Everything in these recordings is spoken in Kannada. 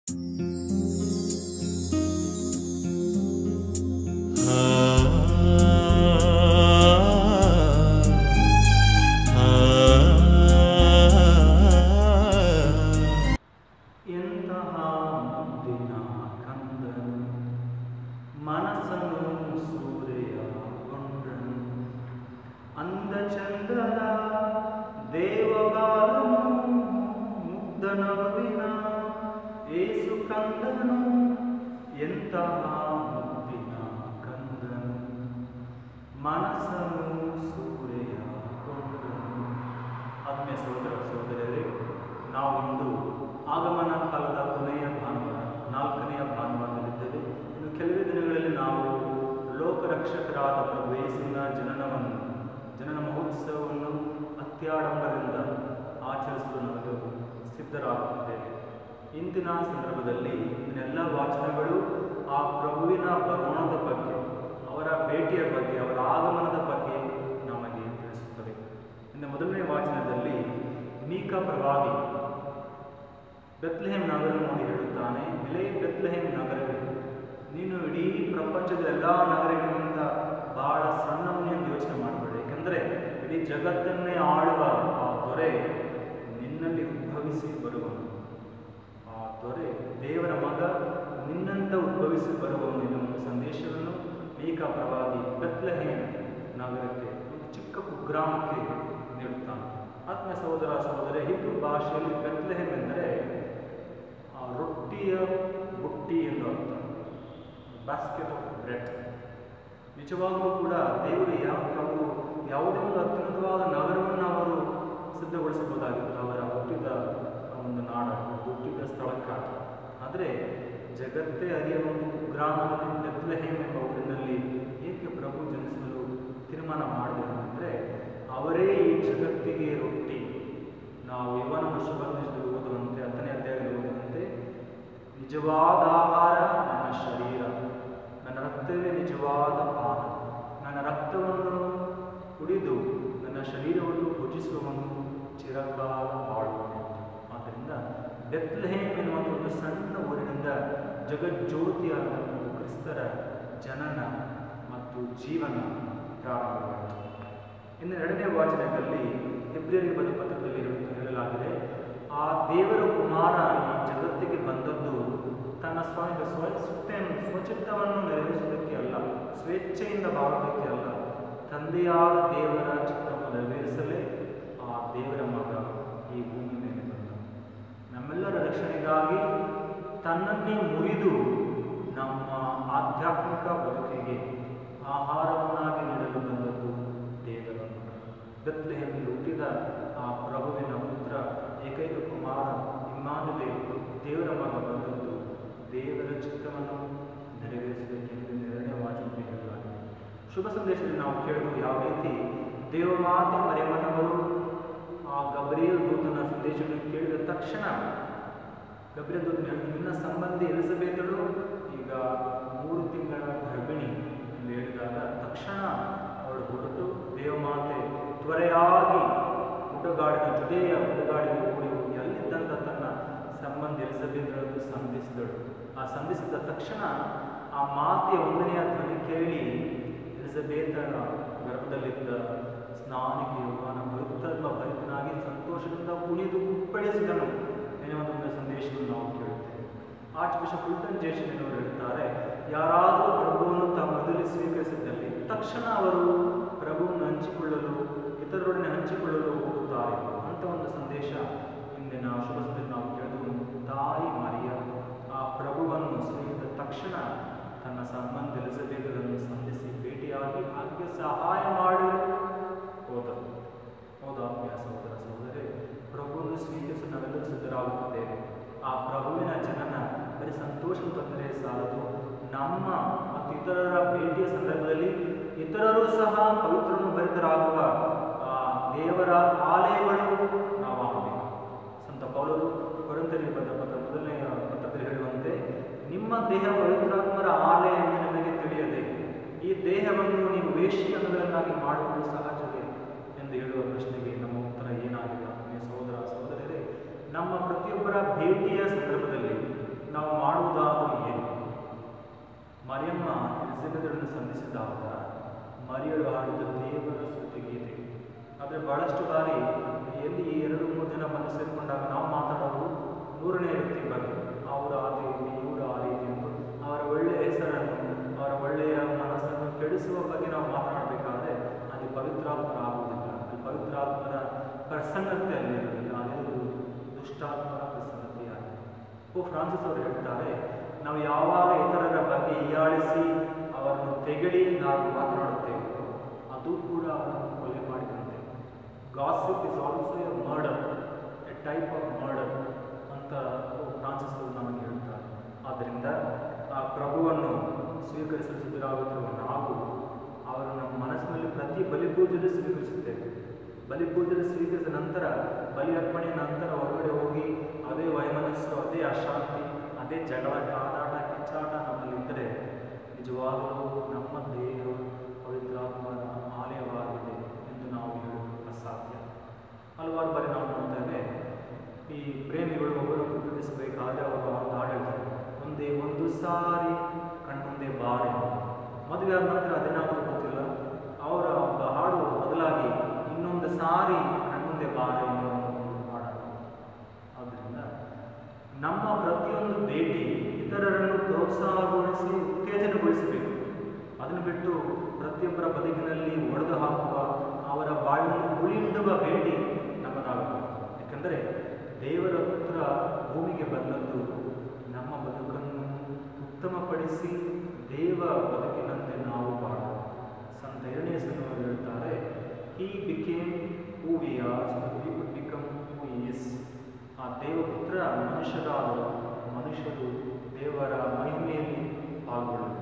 ಎಂತಹ ಮುದ್ದಿನ ಕಂದನು ಮನಸ್ಸನ್ನು ಸೂರೆಯಗೊಂಡನು ಅಂದ ಚಂದದ ದೇವಬಾಲನು ಮುಗ್ಧ ನಗುವಿನ ಏಸು ಕಂದನು ಎಂತಹ ಮುದ್ದಿನ ಕಂದನು ಮನಸ್ಸನ್ನು ಸೂರೆಯಗೊಂಡನು ಆತ್ಮೀಯ ಸಹೋದರ ಸಹೋದರರೇ ನಾವು ಇಂದು ಆಗಮನ ಕಾಲದ ಕೊನೆಯ ಭಾನುವಾರ ನಾಲ್ಕನೆಯ ಭಾನುವಾರದಲ್ಲಿದ್ದೇವೆ ಇನ್ನು ಕೆಲವೇ ದಿನಗಳಲ್ಲಿ ನಾವು ಲೋಕರಕ್ಷಕರಾದ ಪ್ರಭು ಯೇಸುವಿನ ಜನನವನ್ನು ಜನನ ಮಹೋತ್ಸವವನ್ನು ಅತ್ಯಾಡಂಬರದಿಂದ ಆಚರಿಸಲು ನಾವು ಸಿದ್ಧರಾಗುತ್ತಿದ್ದೇವೆ ಇಂದಿನ ಸಂದರ್ಭದಲ್ಲಿ ಇಂದಿನೆಲ್ಲ ವಾಚನಗಳು ಆ ಪ್ರಭುವಿನ ಬರೋಣದ ಬಗ್ಗೆ ಅವರ ಭೇಟಿಯ ಬಗ್ಗೆ ಅವರ ಆಗಮನದ ಬಗ್ಗೆ ನಮಗೆ ತಿಳಿಸುತ್ತದೆ ಇನ್ನು ಮೊದಲನೇ ವಾಚನದಲ್ಲಿ ಮೀಕ ಪ್ರವಾದಿ ಬೆತ್ಲೆಹೇಮ್ ನಗರ ನೋಡಿ ಹೇಳುತ್ತಾನೆ ಎಲೆ ಬೆತ್ಲೆಹೇಮ್ ನಗರವೇ ನೀನು ಇಡೀ ಪ್ರಪಂಚದ ಎಲ್ಲ ನಗರಗಳಿಗಿಂತ ಬಹಳ ಸಣ್ಣವನು ಎಂದು ಯೋಚನೆ ಮಾಡಬೇಡ ಏಕೆಂದರೆ ಇಡೀ ಜಗತ್ತನ್ನೇ ಆಳುವ ಆ ದೊರೆ ನಿನ್ನಲ್ಲಿ ಉದ್ಭವಿಸಿ ಬರುವನು ಆ ದೊರೆ ದೇವರ ಮಗ ನಿನ್ನಂತ ಉದ್ಭವಿಸಿ ಬರುವನು ಎನ್ನುವ ಒಂದು ಸಂದೇಶವನ್ನು ಮೀಕ ಪ್ರವಾದಿ ಬೆತ್ಲೆಹೇಮ್ ನಗರಕ್ಕೆ ಒಂದು ಚಿಕ್ಕ ಕುಗ್ರಾಮಕ್ಕೆ ನೀಡುತ್ತಾನೆ ಆತ್ಮ ಸಹೋದರ ಸಹೋದರ ಹಿಬ್ರು ಭಾಷೆಯಲ್ಲಿ ಬೆತ್ಲೆಹೇಮ್ ಎಂದರೆ ಆ ರೊಟ್ಟಿಯ ಬುಟ್ಟಿ ಎಂದು ಅರ್ಥ ಬಾಸ್ಕೆಟ್ ಆಫ್ ಬ್ರೆಡ್ ನಿಜವಾಗಲೂ ಕೂಡ ದೇವರು ಯಾವ ಅವರು ಯಾವುದೇ ಒಂದು ಅತ್ಯುನ್ನತವಾದ ನಗರವನ್ನು ಅವರು ಸಿದ್ಧಗೊಳಿಸಬಹುದಾಗಿತ್ತು ಅವರ ಹುಟ್ಟಿದ ಒಂದು ನಾಡ ಹುಟ್ಟಿದ ಸ್ಥಳಕ್ಕಾಗಿ ಆದರೆ ಜಗತ್ತೇ ಅರಿಯುವ ಒಂದು ಗ್ರಾಮದಲ್ಲಿ ಬೆತ್ಲೆಹೇಮ್ ಎಂಬ ಊರಿನಲ್ಲಿ ಏಕೆ ಪ್ರಭು ಜನಿಸಲು ತೀರ್ಮಾನ ಮಾಡಿದರು ಅಂದರೆ ಅವರೇ ಈ ಜಗತ್ತಿಗೆ ರೊಟ್ಟಿ ನಾವು ಇವನ ಶುಭದಲ್ಲಿ ಓದುವಂತೆ ಹತ್ತನೇ ಅಧ್ಯಾಯದಲ್ಲಿ ಓದುವಂತೆ ನಿಜವಾದ ಆಹಾರ ನನ್ನ ಶರೀರ ನನ್ನ ರಕ್ತವೇ ನಿಜವಾದ ಪಾನ ನನ್ನ ರಕ್ತವನ್ನು ಕುಡಿದು ನನ್ನ ಶರೀರವನ್ನು ಭುಜಿಸುವವನು ಚಿರಕಾಲ ಬಾಳುವನು ಆದ್ದರಿಂದ ಬೆತ್ಲೆಹೇಮ್ ಎನ್ನುವ ಒಂದು ಸಣ್ಣ ಊರಿನಿಂದ ಜಗಜ್ಯೋತಿಯಾದ ಒಂದು ಕ್ರಿಸ್ತರ ಜನನ ಮತ್ತು ಜೀವನ ಪ್ರಾರಂಭವಾಯಿತು ಇನ್ನು ಎರಡನೇ ವಾಚನದಲ್ಲಿ ಹೆಬ್ರಿಯರಿಗೆ ಬಂದ ಪತ್ರದಲ್ಲಿ ಹೇಳು- ಹೇಳಲಾಗಿದೆ ಆ ದೇವರ ಕುಮಾರ ಈ ಜಗತ್ತಿಗೆ ಬಂದದ್ದು ತನ್ನ ಸ್ವ ಸ್ವ ಸ್ವಚಿತ್ತವನ್ನು ನೆರವೇರಿಸುವುದಕ್ಕೆ ಅಲ್ಲ ಸ್ವೇಚ್ಛೆಯಿಂದ ಬಾಳುವುದಕ್ಕೆ ಅಲ್ಲ ತಂದೆಯಾದ ದೇವರ ಚಿತ್ತವನ್ನು ನೆರವೇರಿಸಲೇ ಆ ದೇವರ ಮಗ ಈ ಭೂಮಿ ಮೇಲೆ ಬಂದ ನಮ್ಮೆಲ್ಲರ ರಕ್ಷಣೆಗಾಗಿ ತನ್ನನ್ನೇ ಮುರಿದು ನಮ್ಮ ಆಧ್ಯಾತ್ಮಿಕ ಬದುಕಿಗೆ ಆಹಾರವನ್ನಾಗಿ ನೀಡಲು ಬಂದದ್ದು ದೇವರ ಮಗ ಬೆತ್ಲೆಹೇಮಲ್ಲಿ ಹುಟ್ಟಿದ ಆ ಪ್ರಭುವಿನ ಪುತ್ರ ಏಕೈಕ ಕುಮಾರ ಇಮ್ಮಾನುವೆ ದೇವರ ಮಗ ಬಂದದ್ದು ದೇವರ ಚಿತ್ತವನ್ನು ನೆರವೇರಿಸಬೇಕೆಂದು ಎರಡನೇ ವಾಚನದಲ್ಲಿ ಹೇಳಲಾಗಿದೆ ಶುಭ ಸಂದೇಶದಲ್ಲಿ ನಾವು ಕೇಳುವುದು ಯಾವ ರೀತಿ ದೇವಮಾತೆ ಮರಿಯಮ್ಮನವರು ಆ ಗಬ್ರಿಯಲ್ ದೂತನ ಸಂದೇಶವನ್ನು ಕೇಳಿದ ತಕ್ಷಣ ಗಬ್ರಿಯಲ್ ದೂತನ ಹೇಳಿದ ನಿನ್ನ ಸಂಬಂಧಿ ಎಲಿಸಬೇತಳು ಈಗ ಮೂರು ತಿಂಗಳ ಗರ್ಭಿಣಿ ಎಂದು ಹೇಳಿದಾಗ ತಕ್ಷಣ ಅವಳು ಹೊರಟು ದೇವಮಾತೆ ತ್ವರೆಯಾಗಿ ಹುಡುಗಾಡಿನ ಜುದೆಯ ಹುಡುಗಾಡಿಗೆ ಓಡಿ ಹೋಗಿ ಅಲ್ಲಿದ್ದಂಥ ತನ್ನ ಸಂಬಂಧ ಎಲಿಸಬೇತಳನ್ನು ಸಂಧಿಸಿದಳು ಆ ಸಂಧಿಸಿದ ತಕ್ಷಣ ಆ ಮಾತೆಯ ಒಂದನೆಯ ಧ್ವನಿ ಕೇಳಿ ಎಲಿಸಬೇತನ ಗರ್ಭದಲ್ಲಿದ್ದ ಸ್ನಾನಿಗೆ ಯೋಗಾನ ಪವಿತ್ರಾತ್ಮ ಭರಿತನಾಗಿ ಸಂತೋಷದಿಂದ ಕುಣಿದು ಕುಪ್ಪಳಿಸಿದನು ಎನ್ನುವ ಒಂದು ಸಂದೇಶವನ್ನು ನಾವು ಕೇಳುತ್ತೇವೆ ಆರ್ಚ್ ಬಿಷಪ್ ಉಲ್ಟನ್ ಜೇಷನ್ ಅವರು ಹೇಳುತ್ತಾರೆ ಯಾರಾದರೂ ಪ್ರಭುವನ್ನು ತಮ್ಮ ಮೊದಲು ಸ್ವೀಕರಿಸಿದ್ದಲ್ಲಿ ತಕ್ಷಣ ಅವರು ಪ್ರಭುವನ್ನು ಹಂಚಿಕೊಳ್ಳಲು ಇತರರೊಡನೆ ಹಂಚಿಕೊಳ್ಳಲು ಹೋಗುತ್ತಾರೆ ಅಂತ ಒಂದು ಸಂದೇಶ ಇಂದಿನ ಶುಭ ಸಂದೇಶ ನಾವು ಕೇಳಿದು ತಾಯಿ ಮರಿಯ ಆ ಪ್ರಭುವನ್ನು ಸ್ವೀಕರಿಸಿದ ತಕ್ಷಣ ತನ್ನ ಸಂಬಂಧ ಎಲಿಸಬೇಕನ್ನು ಸಂಧಿಸಿ ಭೇಟಿಯಾಗಿ ಆಕೆ ಸಹಾಯ ಮಾಡಿ ಹೋದರು ಹೌದು ಆತ್ಮೀಯ ಸಹೋದರ ಸಹೋದರಿ ಪ್ರಭುವನ್ನು ಸ್ವೀಕರಿಸಲು ನಾವೆಲ್ಲರೂ ಸಿದ್ಧರಾಗುತ್ತಿದ್ದೇವೆ ಆ ಪ್ರಭುವಿನ ಜನನ ಬರೀ ಸಂತೋಷ ತಂದರೆ ಸಾಲದು ನಮ್ಮ ಮತ್ತು ಇತರರ ಭೇಟಿಯ ಸಂದರ್ಭದಲ್ಲಿ ಇತರರು ಸಹ ಪವಿತ್ರನು ಭರಿತರಾಗುವ ಆ ದೇವರ ಆಲಯಗಳು ನಾವಾಗಬೇಕು ಸಂತ ಪೌಲರು ಕೊರಂತರಿಗೆ ಬಂದ ಪತ್ರ ಮೊದಲನೆಯ ಪತ್ರದಲ್ಲಿ ಹೇಳುವಂತೆ ನಿಮ್ಮ ದೇಹ ಪವಿತ್ರಾತ್ಮರ ಆಲಯ ಎಂದು ನಿಮಗೆ ತಿಳಿಯದೆ ಈ ದೇಹವನ್ನು ನೀವು ವೇಶ್ಯಗಳನ್ನಾಗಿ ಮಾಡುವುದು ಸಹಜವೇ ಎಂದು ಹೇಳುವ ಪ್ರಶ್ನೆಗೆ ನಮ್ಮ ಉತ್ತರ ಏನಾಗಿದೆ ಆತ್ಮೀಯ ಸಹೋದರ ಸಹೋದರರೇ ನಮ್ಮ ಪ್ರತಿಯೊಬ್ಬರ ಭೇಟಿಯ ಸಂದರ್ಭದಲ್ಲಿ ನಾವು ಮರಿಯಳು ಹಾಡಿದ ದೇವರ ಸ್ತುತಿಗೀತೆ ಆದರೆ ಬಹಳಷ್ಟು ಬಾರಿ ಎಲ್ಲಿ ಈ ಎರಡು ಮೂರು ಜನ ಬಂದು ಸೇರಿಕೊಂಡಾಗ ನಾವು ಮಾತಾಡೋದು ಮೂರನೇ ವ್ಯಕ್ತಿ ಬಗ್ಗೆ ಅವರ ಆ ರೀತಿ ಇವರು ಆ ರೀತಿ ಎಂದು ಅವರ ಒಳ್ಳೆಯ ಹೆಸರನ್ನು ಅವರ ಒಳ್ಳೆಯ ಮನಸ್ಸನ್ನು ಕೆಡಿಸುವ ಬಗ್ಗೆ ನಾವು ಮಾತನಾಡಬೇಕಾದ್ರೆ ಅಲ್ಲಿ ಪವಿತ್ರಾತ್ಮರ ಆಗುವುದಿಲ್ಲ ಅಲ್ಲಿ ಪವಿತ್ರಾತ್ಮರ ಪ್ರಸನ್ನತೆ ಅಲ್ಲಿರುವುದಿಲ್ಲ ಅಲ್ಲಿರುವುದು ದುಷ್ಟಾತ್ಮರ ಪ್ರಸನ್ನತೆಯಾಗಿದೆ ಓ ಫ್ರಾನ್ಸಿಸ್ ಅವರು ಹೇಳ್ತಾರೆ ನಾವು ಯಾವಾಗ ಇತರರ ಬಗ್ಗೆ ಹೀಯಾಳಿಸಿ ಅವರನ್ನು ತೆಗಳಿ ನಾವು ಮಾತನಾಡುತ್ತೇವೆ ಅದು ಕೂಡ ಅವರನ್ನು ಕೊಲೆ ಮಾಡಿದಂತೆ gossip is also a murder a type of murder ಅಂತ ಫ್ರಾನ್ಸಿಸ್ ಅವರು ನಮಗೆ ಹೇಳ್ತಾರೆ ಆದ್ದರಿಂದ ಆ ಪ್ರಭುವನ್ನು ಸ್ವೀಕರಿಸಲು ಸಿದ್ಧರಾಗುತ್ತಿರುವ ನಾವು ಅವರು ನಮ್ಮ ಮನಸ್ಸಿನಲ್ಲಿ ಪ್ರತಿ ಬಲಿಪೂಜೆಯಲ್ಲಿ ಸ್ವೀಕರಿಸುತ್ತೇವೆ ಬಲಿಪೂಜೆಯಲ್ಲಿ ಸ್ವೀಕರಿಸಿದ ನಂತರ ಬಲಿ ಅರ್ಪಣೆ ನಂತರ ಹೊರಗಡೆ ಹೋಗಿ ಅದೇ ವೈಮನಸ್ಸು ಅದೇ ಅಶಾಂತಿ ಅದೇ ಜಗಳ ಕಾದಾಟ ಕಿಚ್ಚಾಟ ನಮ್ಮಲ್ಲಿದ್ದರೆ ನಿಜವಾಗಲೂ ನಮ್ಮ ದೇವರು ಪವಿತ್ರಾತ್ಮನ ಆಲಯವಾಗಿದೆ ಎಂದು ನಾವು ಹೇಳಲು ಅಸಾಧ್ಯ ಹಲವಾರು ಬಾರಿ ನಾವು ನೋಡ್ತೇವೆ ಈ ಪ್ರೇಮಿಗಳು ಒಬ್ಬರೊಬ್ಬರು ಪ್ರೀತಿಸಬೇಕಾದ್ರೆ ಅವರು ಒಂದು ಹಾಡು ಹೇಳ್ತಾರೆ ಒಂದೇ ಒಂದು ಸಾರಿ ಕಣ್ಮುಂದೆ ಬಾರೆ ಮದುವೆ ಆದ ನಂತರ ಅದೇನಾದರೂ ಗೊತ್ತಿಲ್ಲ ಅವರ ಒಬ್ಬ ಹಾಡು ಬದಲಾಗಿ ಇನ್ನೊಂದು ಸಾರಿ ಕಣ್ಮುಂದೆ ಬಾರೆ ಎನ್ನುವ ಒಂದು ಹಾಡು ಆದ್ದರಿಂದ ನಮ್ಮ ಪ್ರತಿಯೊಂದು ಭೇಟಿ ಇತರರನ್ನು ಪ್ರೋತ್ಸಾಹಗೊಳಿಸಿ ಉತ್ತೇಜನಗೊಳಿಸಬೇಕು ಅದನ್ನು ಬಿಟ್ಟು ಪ್ರತಿಯೊಬ್ಬರ ಬದುಕಿನಲ್ಲಿ ಒಡೆದು ಹಾಕುವ ಅವರ ಬಾಳನ್ನು ಉಳಿಯುವ ಭೇಟಿ ನಮ್ಮದಾಗಬೇಕು ಯಾಕಂದರೆ ದೇವರ ಪುತ್ರ ಭೂಮಿಗೆ ಬಂದದ್ದು ನಮ್ಮ ಬದುಕನ್ನು ಉತ್ತಮಪಡಿಸಿ ದೇವ ಬದುಕಿನಂತೆ ನಾವು ಬಾಳು ಸಂತ ಎರಡನೇ ಸಲುವಾಗಿ ಹೇಳ್ತಾರೆ he became who we are we could become who is ಆ ದೇವಪುತ್ರ ಮನುಷ್ಯರಾದರು ಮನುಷ್ಯರು ದೇವರ ಮಹಿಮೆಯಲ್ಲಿ ಪಾಲ್ಗೊಳ್ಳಬೇಕು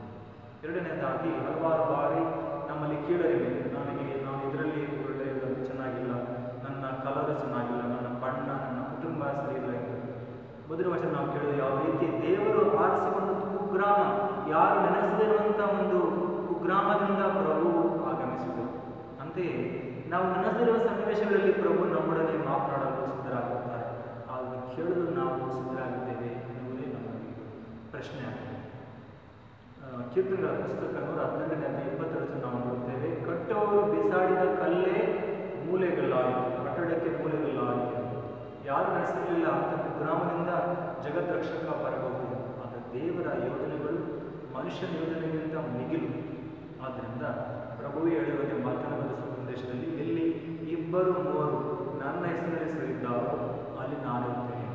ಎರಡನೇದಾಗಿ ಹಲವಾರು ಬಾರಿ ನಮ್ಮಲ್ಲಿ ಕೀಳರಿವೆ ನನಗೆ ನಾನು ಇದರಲ್ಲಿ ಒಳ್ಳೆಯದು ಚೆನ್ನಾಗಿಲ್ಲ ನನ್ನ ಕಲರ್ ಚೆನ್ನಾಗಿಲ್ಲ ನನ್ನ ಬಣ್ಣ ನನ್ನ ಕುಟುಂಬ ಸರಿಯಿಲ್ಲ ಎಂದು ಮೊದಲ ವರ್ಷ ನಾವು ಕೇಳೋದು ಯಾವ ರೀತಿ ದೇವರು ಆರಿಸಿಕೊಂಡ ಕುಗ್ರಾಮ ಯಾರು ನೆನೆಸದಿರುವಂಥ ಒಂದು ಕುಗ್ರಾಮದಿಂದ ಪ್ರಭು ಆಗಮಿಸಿದರು ಅಂತೆಯೇ ನಾವು ನೆನೆಸದಿರುವ ಸನ್ನಿವೇಶಗಳಲ್ಲಿ ಪ್ರಭು ನಮ್ಮೊಡನೆ ಮಾತನಾಡಲು ಸಿದ್ಧರಾಗುತ್ತಾರೆ ಅದನ್ನು ಕೇಳಲು ನಾವು ಸಿದ್ಧರಾಗಿದ್ದೇವೆ ಎನ್ನುವುದೇ ನಮಗೆ ಪ್ರಶ್ನೆ ಆಗಿದೆ ಆ, ಕೀರ್ತನೆಗಳ ಪುಸ್ತಕ ನೂರ ಹದಿನೆಂಟನೇ ಅಧ್ಯಾಯ ಇಪ್ಪತ್ತೆರಡು ನಾವು ನೋಡುತ್ತೇವೆ ಕಟ್ಟುವವರು ಬಿಸಾಡಿದ ಕಲ್ಲೇ ಮೂಲೆಗಲ್ಲಾಯಿತು ಕಟ್ಟಡಕ್ಕೆ ಮೂಲೆಗಲ್ಲಾಯಿತು ಯಾರು ನಡೆಸಿರಲಿಲ್ಲ ಅಂತ ಗ್ರಾಮದಿಂದ ಜಗತ್ ರಕ್ಷಕ ಬರಬಹುದು ಆದರೆ ದೇವರ ಯೋಜನೆಗಳು ಮನುಷ್ಯನ ಯೋಜನೆಗಿಂತ ಮಿಗಿಲು ಆದ್ದರಿಂದ ಪ್ರಭುವೇ ಹೇಳಿರುವಂತೆ ಮಾತನಾಡುವ ಸಂದೇಶದಲ್ಲಿ ಎಲ್ಲಿ ಇಬ್ಬರು ಮೂವರು ನನ್ನ ಹೆಸರಿನಲ್ಲಿ ಸೇರಿದ್ದಾರೋ ಅಲ್ಲಿ ನಾನಿರುತ್ತೇನೆ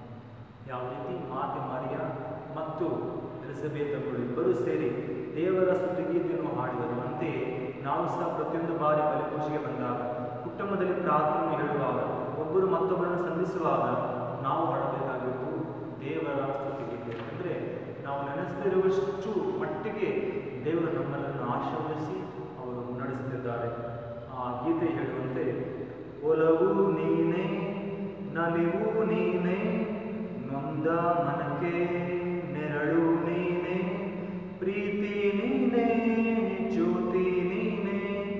ಯಾವ ರೀತಿ ಮಾತೆ ಮಾರಿಯ ಮತ್ತು ಎಲಿಸಬೇತಗಳು ಇಬ್ಬರೂ ಸೇರಿ ದೇವರ ಸ್ತುತಿಗೀತೆಯನ್ನು ಹಾಡಿದರು ಅಂತೆಯೇ ನಾವು ಸಹ ಪ್ರತಿಯೊಂದು ಬಾರಿ ಬಲಿಪೂಜೆಗೆ ಬಂದಾಗ ಕುಟುಂಬದಲ್ಲಿ ಪ್ರಾರ್ಥನೆ ಹೇಳುವಾಗ ಒಬ್ಬರು ಮತ್ತೊಬ್ಬರನ್ನು ಸಂಧಿಸುವಾಗ ನಾವು ಹಾಡಬೇಕಾಗಿದ್ದು ದೇವರ ಸ್ತುತಿಗೀತೆ ಅಂದರೆ ನಾವು ನೆನೆಸದಿರುವಷ್ಟು ಮಟ್ಟಿಗೆ ದೇವರು ನಮ್ಮನ್ನು ಆಶೀರ್ವದಿಸಿ ಅವರು ಮುನ್ನಡೆಸುತ್ತಿದ್ದಾರೆ ಆ ಗೀತೆ ಹೇಳುವಂತೆ ಒಲವು ನೀನೇ ನಲಿವು ನೀನೇ ನೊಂದ ಮನಕ್ಕೆ ನೆರಳು ನೀನೆ ಪ್ರೀತಿ ನೀನೆ ಜ್ಯೋತಿ ನೀನೆ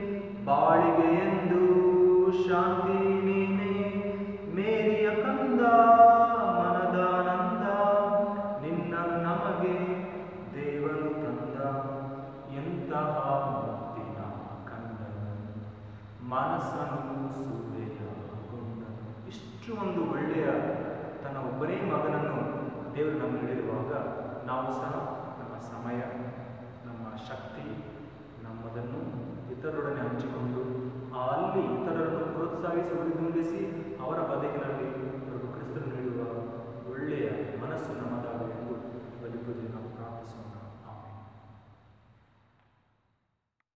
ಬಾಳಿಗೆ ಎಂದು ಶಾಂತಿ ನೀನೆ ಮೇರಿಯ ಕಂದ ಮನದಾನಂದ ನಿನ್ನನು ನಮಗೆ ದೇವನು ತಂದ ಎಂತಹ ಮುಕ್ತಿನ ಕಂಡನು ಮನಸ್ಸನ್ನು ಸೂರೆಯಗೊಂಡನು ಇಷ್ಟು ಒಂದು ಒಳ್ಳೆಯ ತನ್ನ ಒಬ್ಬನೇ ಮಗನನ್ನು ದೇವರು ನಮಗೆ ನೀಡಿರುವಾಗ ನಾವು ಸಹ ನಮ್ಮ ಸಮಯ ನಮ್ಮ ಶಕ್ತಿ ನಮ್ಮದನ್ನು ಇತರರೊಡನೆ ಹಂಚಿಕೊಂಡು ಆ ಅಲ್ಲಿ ಇತರರನ್ನು ಪ್ರೋತ್ಸಾಹಿಸಿ ಉಳಿದುಂಬಿಸಿ ಅವರ ಬದುಕಿನಲ್ಲಿ